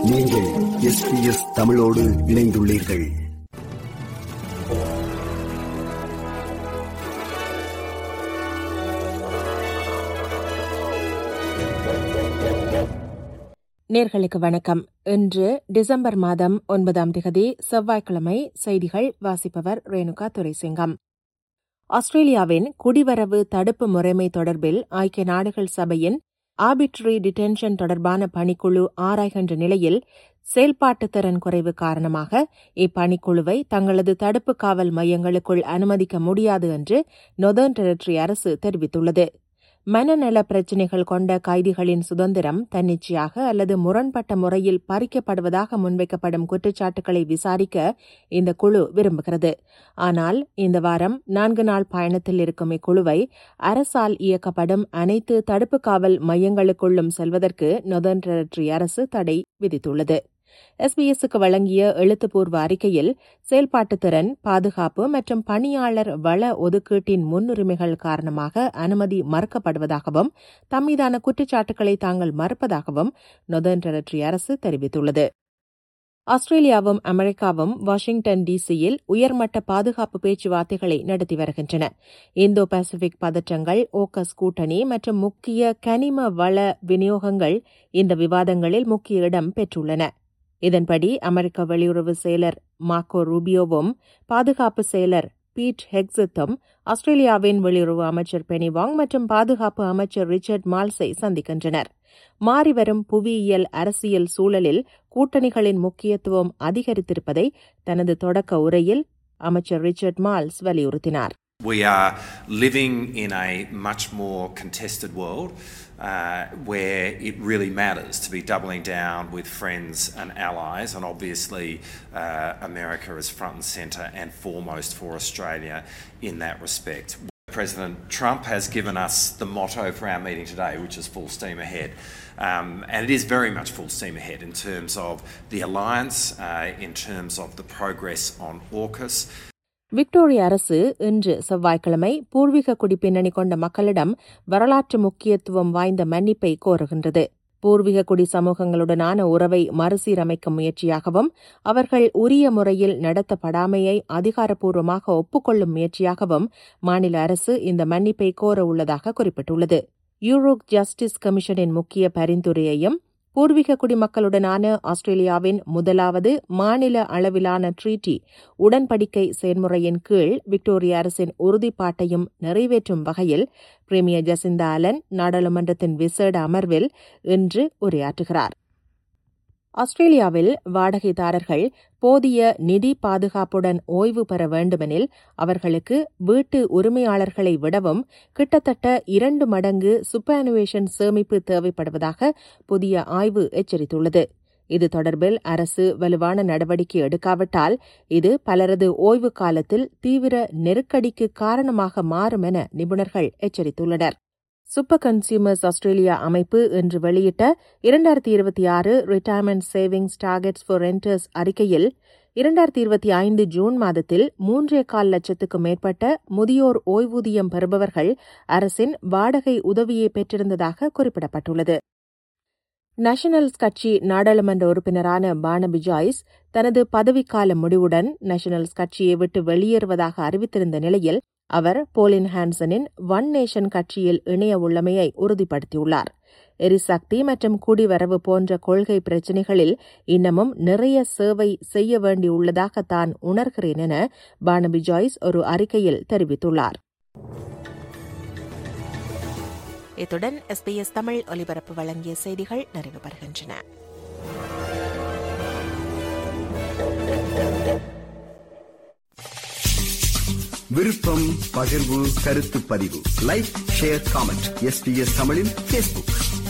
நீங்கள் எஸ்பிஎஸ் தமிழோடு இணைந்துள்ளீர்கள் நேர்களுக்கு வணக்கம் இன்று டிசம்பர் மாதம் ஒன்பதாம் திகதி செவ்வாய்க்கிழமை செய்திகள் வாசிப்பவர் ரேணுகா துரைசிங்கம் ஆஸ்திரேலியாவின் குடிவரவு தடுப்பு முறைமை தொடர்பில் ஐக்கிய நாடுகள் சபையின் ஆர்பிட்ரரி டிடென்ஷன் தொடர்பான பணிக்குழு ஆராய்கின்ற நிலையில் செயல்பாட்டு திறன் குறைவு காரணமாக இப்பணிக்குழுவை தங்களது தடுப்பு காவல் மையங்களுக்குள் அனுமதிக்க முடியாது என்று நொதர்ன் டெரிட்டரி அரசு தெரிவித்துள்ளது மனநல பிரச்சினைகள் கொண்ட கைதிகளின் சுதந்திரம் தன்னிச்சையாக அல்லது முரண்பட்ட முறையில் பறிக்கப்படுவதாக முன்வைக்கப்படும் குற்றச்சாட்டுகளை விசாரிக்க இந்த குழு விரும்புகிறது ஆனால் இந்த வாரம் நான்கு நாள் பயணத்தில் இருக்கும் இக்குழுவை அரசால் இயக்கப்படும் அனைத்து தடுப்பு காவல் மையங்களுக்குள்ளும் செல்வதற்கு நொதர்ன் டெரிட்டரி அரசு தடை விதித்துள்ளது எஸ்பிஎஸ்க்கு வழங்கிய எழுத்துப்பூர்வ அறிக்கையில் செயல்பாட்டு திறன் பாதுகாப்பு மற்றும் பணியாளர் வள ஒதுக்கீட்டின் முன்னுரிமைகள் காரணமாக அனுமதி மறுக்கப்படுவதாகவும் தம்மீதான குற்றச்சாட்டுகளை தாங்கள் மறுப்பதாகவும் நொதர்ன் டெரிட்டரி அரசு தெரிவித்துள்ளது ஆஸ்திரேலியாவும் அமெரிக்காவும் வாஷிங்டன் டிசியில் உயர்மட்ட பாதுகாப்பு பேச்சுவார்த்தைகளை நடத்தி வருகின்றன இந்தோ பசிபிக் பதற்றங்கள் ஓக்கஸ் கூட்டணி மற்றும் முக்கிய கனிம வள விநியோகங்கள் இந்த விவாதங்களில் முக்கிய இடம் பெற்றுள்ளன இதன்படி அமெரிக்க வெளியுறவு செயலர் மார்க்கோ ரூபியோவும் பாதுகாப்பு செயலர் பீட் ஹெக்ஸத்தும் ஆஸ்திரேலியாவின் வெளியுறவு அமைச்சர் பெனிவாங் மற்றும் பாதுகாப்பு அமைச்சர் ரிச்சர்ட் மால்ஸை சந்திக்கின்றனர் மாறிவரும் புவியியல் அரசியல் சூழலில் கூட்டணிகளின் முக்கியத்துவம் அதிகரித்திருப்பதை தனது தொடக்க உரையில் அமைச்சர் ரிச்சர்ட் மால்ஸ் வலியுறுத்தினார் We are living in a much more contested world uh, where it really matters to be doubling down with friends and allies, and obviously uh, America is front and centre and foremost for Australia in that respect. President Trump has given us the motto for our meeting today, which is full steam ahead. Um, and it is very much full steam ahead in terms of the alliance, uh, in terms of the progress on AUKUS, Victoria அரசு இன்று செவ்வாய்க்கிழமை பூர்வீக குடிப்பின்னணி கொண்ட மக்களிடம் வரலாற்று முக்கியத்துவம் வாய்ந்த மன்னிப்பை கோருகின்றது பூர்வீக குடி சமூகங்களுடனான உறவை மறுசீரமைக்கும் முயற்சியாகவும் அவர்கள் உரிய முறையில் நடத்தப்படாமையை அதிகாரப்பூர்வமாக ஒப்புக்கொள்ளும் முயற்சியாகவும் மாநில அரசு இந்த மன்னிப்பை கோர உள்ளதாக குறிப்பிட்டுள்ளது யூரோக் ஜஸ்டிஸ் கமிஷனின் முக்கிய பரிந்துரையையும் பூர்வீக குடிமக்களுடனான ஆஸ்திரேலியாவின் முதலாவது மாநில அளவிலான ட்ரீட்டி உடன்படிக்கை செயல்முறையின் கீழ் விக்டோரிய அரசின் உறுதிப்பாட்டையும் நிறைவேற்றும் வகையில் பிரீமியர் ஜசிந்தா அலன் நாடாளுமன்றத்தின் விசேட அமர்வில் இன்று உரையாற்றுகிறார் ஆஸ்திரேலியாவில் வாடகைதாரர்கள் போதிய நிதி பாதுகாப்புடன் ஓய்வு பெற வேண்டுமெனில் அவர்களுக்கு வீட்டு உரிமையாளர்களை விடவும் கிட்டத்தட்ட இரண்டு மடங்கு சுப்பனுவேஷன் சேமிப்பு தேவைப்படுவதாக புதிய ஆய்வு எச்சரித்துள்ளது இது தொடர்பில் அரசு வலுவான நடவடிக்கை எடுக்காவிட்டால் இது பலரது ஓய்வு காலத்தில் தீவிர நெருக்கடிக்கு காரணமாக மாறும் என நிபுணர்கள் எச்சரித்துள்ளனர் சூப்பர் கன்சியூமர்ஸ் ஆஸ்திரேலியா அமைப்பு இன்று வெளியிட்ட இரண்டாயிரத்தி இருபத்தி ஆறு retirement savings targets for renters அறிக்கையில் இரண்டாயிரத்தி இருபத்தி ஐந்து ஜூன் மாதத்தில் மூன்றே கால் லட்சத்துக்கும் மேற்பட்ட முதியோர் ஓய்வூதியம் பெறுபவர்கள் அரசின் வாடகை உதவியை பெற்றிருந்ததாக குறிப்பிடப்பட்டுள்ளது நேஷனல்ஸ் கட்சி நாடாளுமன்ற உறுப்பினரான பானபி ஜாய்ஸ் தனது பதவிக்கால முடிவுடன் நேஷனல்ஸ் கட்சியை விட்டு வெளியேறுவதாக அறிவித்திருந்த நிலையில் அவர் போலின் ஹான்சனின் ஒன் நேஷன் கட்சியில் இணைய உள்ளமையை உறுதிப்படுத்தியுள்ளார் எரிசக்தி மற்றும் குடிவரவு போன்ற கொள்கை பிரச்சினைகளில் இன்னமும் நிறைய சேவை செய்ய வேண்டியுள்ளதாக தான் உணர்கிறேன் என பானபி ஜாய்ஸ் ஒரு அறிக்கையில் தெரிவித்துள்ளார் இத்துடன் எஸ்பிஎஸ் தமிழ் ஒலிபரப்பு வழங்கிய செய்திகள் நிறைவு பெறுகின்றன விருப்பம் பகிர்வு கருத்து பதிவு லைக் ஷேர் காமெண்ட் எஸ்பிஎஸ் தமிழின் பேஸ்புக்